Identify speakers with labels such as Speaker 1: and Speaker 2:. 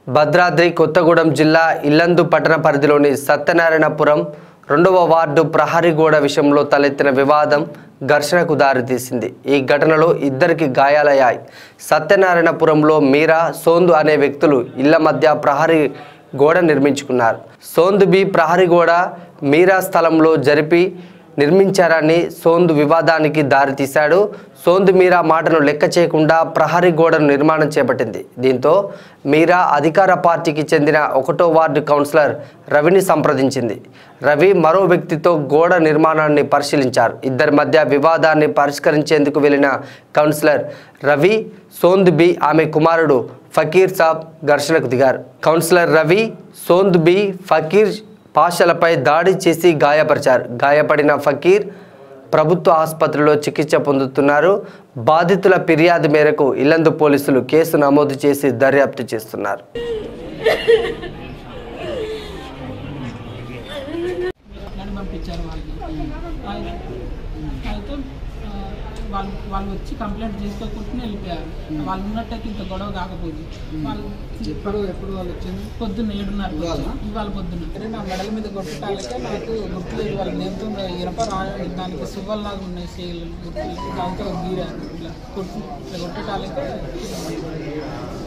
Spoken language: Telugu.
Speaker 1: భద్రాద్రి కొత్తగూడెం జిల్లా ఇల్లందు పట్టణ పరిధిలోని సత్యనారాయణపురం రెండవ వార్డు ప్రహరీగోడ విషయంలో తలెత్తిన వివాదం ఘర్షణకు దారితీసింది ఈ ఘటనలో ఇద్దరికి గాయాలయ్యాయి సత్యనారాయణపురంలో మీరా సోందు అనే వ్యక్తులు ఇళ్ల మధ్య ప్రహరీ గోడ నిర్మించుకున్నారు సోందు బి ప్రహరీ గోడ మీరా స్థలంలో జరిపి నిర్మించారని సోందు వివాదానికి దారితీశాడు సోందు మీరా మాటను లెక్క చేయకుండా ప్రహరీ గోడను నిర్మాణం చేపట్టింది దీంతో మీరా అధికార పార్టీకి చెందిన ఒకటో వార్డు కౌన్సిలర్ రవిని సంప్రదించింది రవి మరో వ్యక్తితో గోడ నిర్మాణాన్ని పరిశీలించారు ఇద్దరి మధ్య వివాదాన్ని పరిష్కరించేందుకు వెళ్లిన కౌన్సిలర్ రవి సోంద్ బి ఆమె కుమారుడు ఫకీర్ సాబ్ ఘర్షణకు దిగారు కౌన్సిలర్ రవి సోంద్ బి ఫకీర్ పాషలపై దాడి చేసి గాయపరిచారు గాయపడిన ఫకీర్ ప్రభుత్వ ఆసుపత్రిలో చికిత్స పొందుతున్నారు బాధితుల ఫిర్యాదు మేరకు ఇల్లందు పోలీసులు కేసు నమోదు చేసి దర్యాప్తు చేస్తున్నారు
Speaker 2: నన్ను పంపించారు వాళ్ళకి అయితే అయితే, ఆ, వాళ్ళు వాళ్ళు వచ్చి కంప్లైంట్ చేసుకోకుండా వెళ్ళిపోయారు వాళ్ళు ఉన్నట్టయితే ఇంత గొడవ కాకపోయింది వాళ్ళు
Speaker 3: ఎప్పుడు ఎప్పుడు వాళ్ళు వచ్చింది
Speaker 2: పొద్దున్న ఏడున్నర
Speaker 3: ఇవాళ?
Speaker 2: ఇవాళ పొద్దున్న అరే నా మెడల మీద కొట్టడానికే నాకు గుర్తులేదు వాళ్ళ నేమ్తో ఇనప రా దానికి సువ్వల్లాగా ఉన్నాయి సేలు గుర్తులేదు దాంతో గీరాను ఇట్లా కొట్టు ఇట్లా కొట్టడానికే